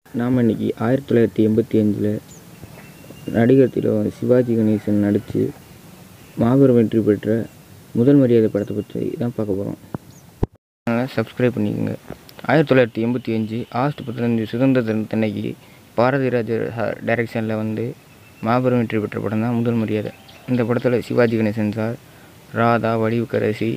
நாம் இன்னைக்கு ஆயிரத்தி தொள்ளாயிரத்தி எண்பத்தி அஞ்சில் நடிகர் திலகம் சிவாஜி கணேசன் நடித்து மாபெரும் வெற்றி பெற்ற முதல் மரியாதை படத்தை பற்றி தான் பார்க்க போகிறோம் அதனால் சப்ஸ்கிரைப் பண்ணிக்கோங்க ஆயிரத்தி தொள்ளாயிரத்தி எண்பத்தி அஞ்சு ஆகஸ்ட் பதினஞ்சு சுதந்திர தினத்தன்னைக்கு பாரதி ராஜா டைரக்ஷனில் வந்து மாபெரும் வெற்றி பெற்ற படம் தான் முதல் மரியாதை இந்த படத்தில் சிவாஜி கணேசன் சார் ராதா வடிவுக்கரசி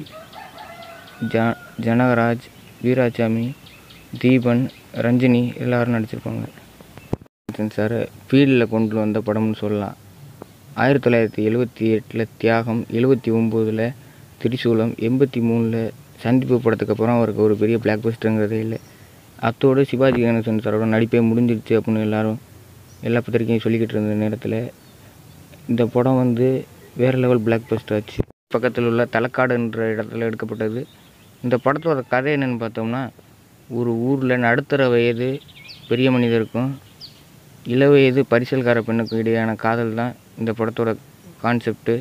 ஜ ஜனகராஜ் வீராசாமி தீபன் ரஞ்சினி எல்லாரும் நடிச்சிருப்பாங்க சார் ஃபீல்டில் கொண்டு வந்த படம்னு சொல்லலாம் ஆயிரத்தி தொள்ளாயிரத்தி எழுபத்தி எட்டில் தியாகம் எழுபத்தி ஒம்போதில் திரிசூலம் எண்பத்தி மூணில் சந்திப்பு படத்துக்கு அப்புறம் அவருக்கு ஒரு பெரிய பிளாக் பஸ்டருங்கிறதே இல்லை அத்தோடு சிவாஜி கணேசன் சாரோட நடிப்பே முடிஞ்சிருச்சு அப்படின்னு எல்லாரும் எல்லா பத்திரிக்கையும் சொல்லிக்கிட்டு இருந்த நேரத்தில் இந்த படம் வந்து வேறு லெவல் பிளாக் பஸ்டர் ஆச்சு பக்கத்தில் உள்ள தலக்காடுன்ற இடத்துல எடுக்கப்பட்டது இந்த படத்தோட கதை என்னென்னு பார்த்தோம்னா ஒரு ஊரில் நடுத்தர வயது பெரிய மனிதருக்கும் இளவயது பரிசல்கார பெண்ணுக்கும் இடையான காதல் தான் இந்த படத்தோட கான்செப்ட்டு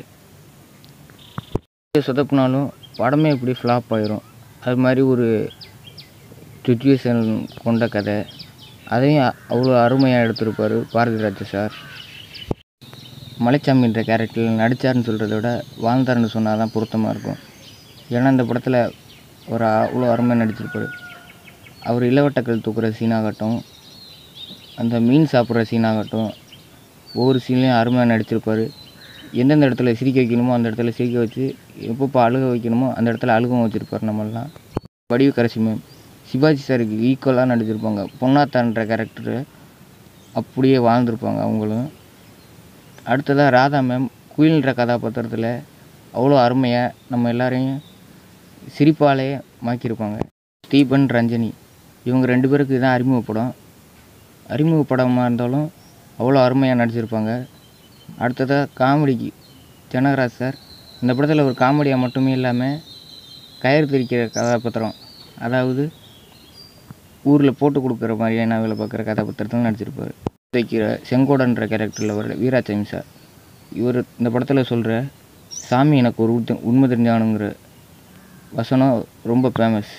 சொதப்புனாலும் படமே இப்படி ஃப்ளாப் ஆயிரும் அது மாதிரி ஒரு சுச்சுவேஷன் கொண்ட கதை அதையும் அவ்வளோ அருமையாக எடுத்திருப்பார் பாரதிராஜா சார் மலைச்சாமின்ற கேரக்டரில் நடித்தார்னு சொல்கிறத விட வாழ்ந்தார்னு சொன்னால் தான் பொருத்தமாக இருக்கும் ஏன்னா இந்த படத்தில் ஒரு அவ்வளோ அருமையாக நடிச்சிருப்பார் அவர் இளவட்டக்கல் தூக்குற சீனாகட்டும் அந்த மீன் சாப்பிட்ற சீனாகட்டும் ஒவ்வொரு சீன்லேயும் அருமையாக நடிச்சிருப்பார் எந்தெந்த இடத்துல சிரிக்க வைக்கணுமோ அந்த இடத்துல சிரிக்க வச்சு எப்பப்போ அழுக வைக்கணுமோ அந்த இடத்துல அழுகவும் வச்சுருப்பார் நம்மளாம் வடிவு கரசி மேம் சிவாஜி சாருக்கு ஈக்குவலாக நடிச்சிருப்பாங்க பொன்னாத்தான்ற கேரக்டரு அப்படியே வாழ்ந்திருப்பாங்க அவங்களும் அடுத்ததாக ராதா மேம் குயில்ன்ற கதாபாத்திரத்தில் அவ்வளோ அருமையாக நம்ம எல்லாரையும் சிரிப்பாலே மாக்கியிருப்பாங்க தீபன் ரஞ்சனி இவங்க ரெண்டு பேருக்கு இதுதான் அறிமுக படம் அறிமுக படமாக இருந்தாலும் அவ்வளோ அருமையாக நடிச்சிருப்பாங்க அடுத்ததாக காமெடிக்கு ஜனகராஜ் சார் இந்த படத்தில் ஒரு காமெடியாக மட்டுமே இல்லாமல் கயிறு திரிக்கிற கதாபாத்திரம் அதாவது ஊரில் போட்டு கொடுக்குற மாதிரியான வேலை பார்க்குற கதாபாத்திரத்தில் நடிச்சிருப்பார் வைக்கிற செங்கோடன்ற கேரக்டரில் வர வீராசாமி சார் இவர் இந்த படத்தில் சொல்கிற சாமி எனக்கு ஒரு உத்த- உண்மை தெரிஞ்சானுங்கிற வசனம் ரொம்ப ஃபேமஸ்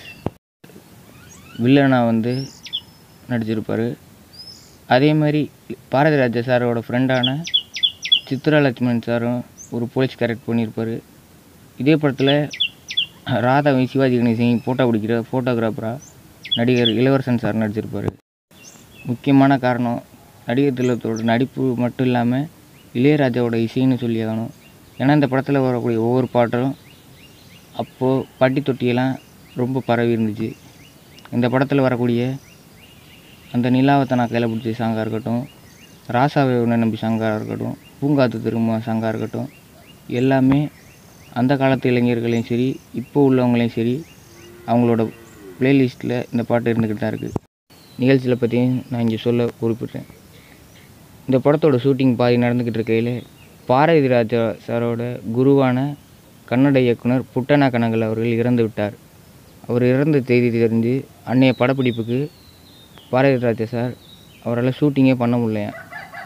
வில்லனா வந்து நடிச்சிருப்பார் அதே மாதிரி பாரதி ராஜா சாரோட ஃப்ரெண்டான சித்ரா லட்சுமணன் சாரும் ஒரு போலீஸ் கேரக்டர் பண்ணியிருப்பார் இதே படத்தில் ராதாவையும் சிவாஜி கணேசனையும் ஃபோட்டோ பிடிக்கிற ஃபோட்டோகிராஃபராக நடிகர் இளவரசன் சார் நடிச்சிருப்பார் முக்கியமான காரணம் நடிகர் திலகத்தோட நடிப்பு மட்டும் இல்லாமல் இளையராஜாவோட இசைன்னு சொல்லி ஆகணும் ஏன்னா இந்த படத்தில் வரக்கூடிய ஒவ்வொரு பாட்டும் அப்போது பட்டி தொட்டியெல்லாம் ரொம்ப பரவி இருந்துச்சு இந்த படத்தில் வரக்கூடிய அந்த நிலாவத்தை நான் கையில் பிடிச்ச சாங்காக இருக்கட்டும் ராசாவை உன்னை நம்பி சாங்காக இருக்கட்டும் பூங்காத்து திரும்ப சாங்காக இருக்கட்டும் எல்லாமே அந்த காலத்து இளைஞர்களையும் சரி இப்போ உள்ளவங்களையும் சரி அவங்களோட ப்ளேலிஸ்ட்டில் இந்த பாட்டு இருந்துக்கிட்டு தான் இருக்குது நிகழ்ச்சியில் பற்றியும் நான் இங்கே சொல்ல குறிப்பிட்டேன் இந்த படத்தோட ஷூட்டிங் பாதி நடந்துக்கிட்டு இருக்கையில் பாரதி ராஜா சாரோட குருவான கன்னட இயக்குனர் புட்டனா கனகல் அவர்கள் இறந்து விட்டார் அவர் இறந்த செய்தி தெரிஞ்சு அன்னைய படப்பிடிப்புக்கு பாரதி ராஜா சார் அவரால் ஷூட்டிங்கே பண்ண முடியலையாம்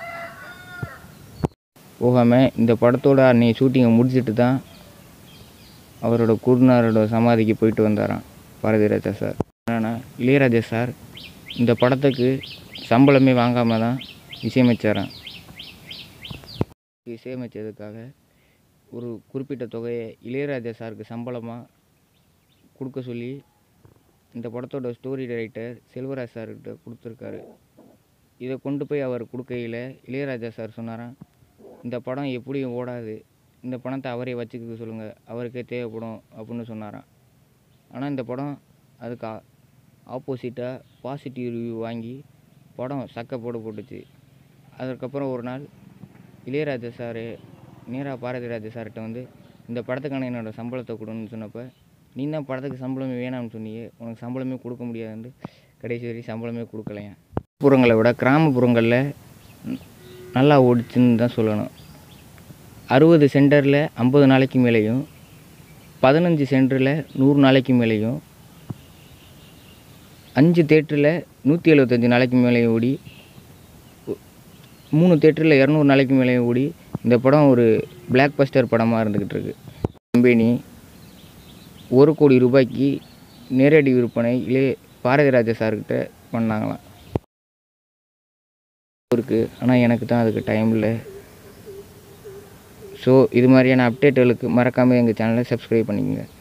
போகாமல் இந்த படத்தோட அன்னைய ஷூட்டிங்கை முடிச்சிட்டு தான் அவரோட குருநாரோட சமாதிக்கு போயிட்டு வந்தாராம் பாரதி ராஜா சார் என்னன்னா இளையராஜா சார் இந்த படத்துக்கு சம்பளமே வாங்காமல் தான் இசையமைச்சாராம் இசையமைச்சதுக்காக ஒரு குறிப்பிட்ட தொகையை இளையராஜா சாருக்கு சம்பளமாக கொடுக்க சொல்லி இந்த படத்தோட ஸ்டோரி டைரக்டர் செல்வராஜ் சார்கிட்ட கொடுத்துருக்காரு இதை கொண்டு போய் அவர் கொடுக்கையில் இளையராஜா சார் சொன்னாராம் இந்த படம் எப்படியும் ஓடாது இந்த பணத்தை அவரே வச்சுக்க சொல்லுங்கள் அவருக்கே தேவைப்படும் அப்படின்னு சொன்னாராம் ஆனால் இந்த படம் அதுக்கு ஆப்போசிட்டாக பாசிட்டிவ் ரிவ்யூ வாங்கி படம் சக்க போட போட்டுச்சு அதுக்கப்புறம் ஒரு நாள் இளையராஜா சார் நேராக பாரதி ராஜா சார்கிட்ட வந்து இந்த படத்துக்கான என்னோடய சம்பளத்தை கொடுன்னு சொன்னப்போ நீ தான் படத்துக்கு சம்பளமே வேணாம்னு சொன்னியே உனக்கு சம்பளமே கொடுக்க முடியாதுன்னு கடைசி வரைக்கும் சம்பளமே கொடுக்கலையாம் புறங்களை விட கிராமப்புறங்களில் நல்லா ஓடிச்சுன்னு தான் சொல்லணும் அறுபது சென்டரில் ஐம்பது நாளைக்கு மேலேயும் பதினஞ்சு சென்டரில் நூறு நாளைக்கு மேலேயும் அஞ்சு தேட்டரில் நூற்றி எழுபத்தஞ்சு நாளைக்கு மேலேயும் ஓடி ஒ- மூணு தேட்டரில் இரநூறு நாளைக்கு மேலேயும் ஓடி இந்த படம் ஒரு பிளாக் பஸ்டர் படமாக இருந்துக்கிட்டு இருக்கு கம்பெனி ஒரு கோடி ரூபாய்க்கு நேரடி விற்பனை இளைய பாரதிராஜா சார்கிட்ட பண்ணாங்களாம் இருக்குது ஆனால் எனக்கு தான் அதுக்கு டைம் இல்லை ஸோ இது மாதிரியான அப்டேட்டுகளுக்கு மறக்காமல் எங்கள் சேனலை சப்ஸ்கிரைப் பண்ணிக்கோங்க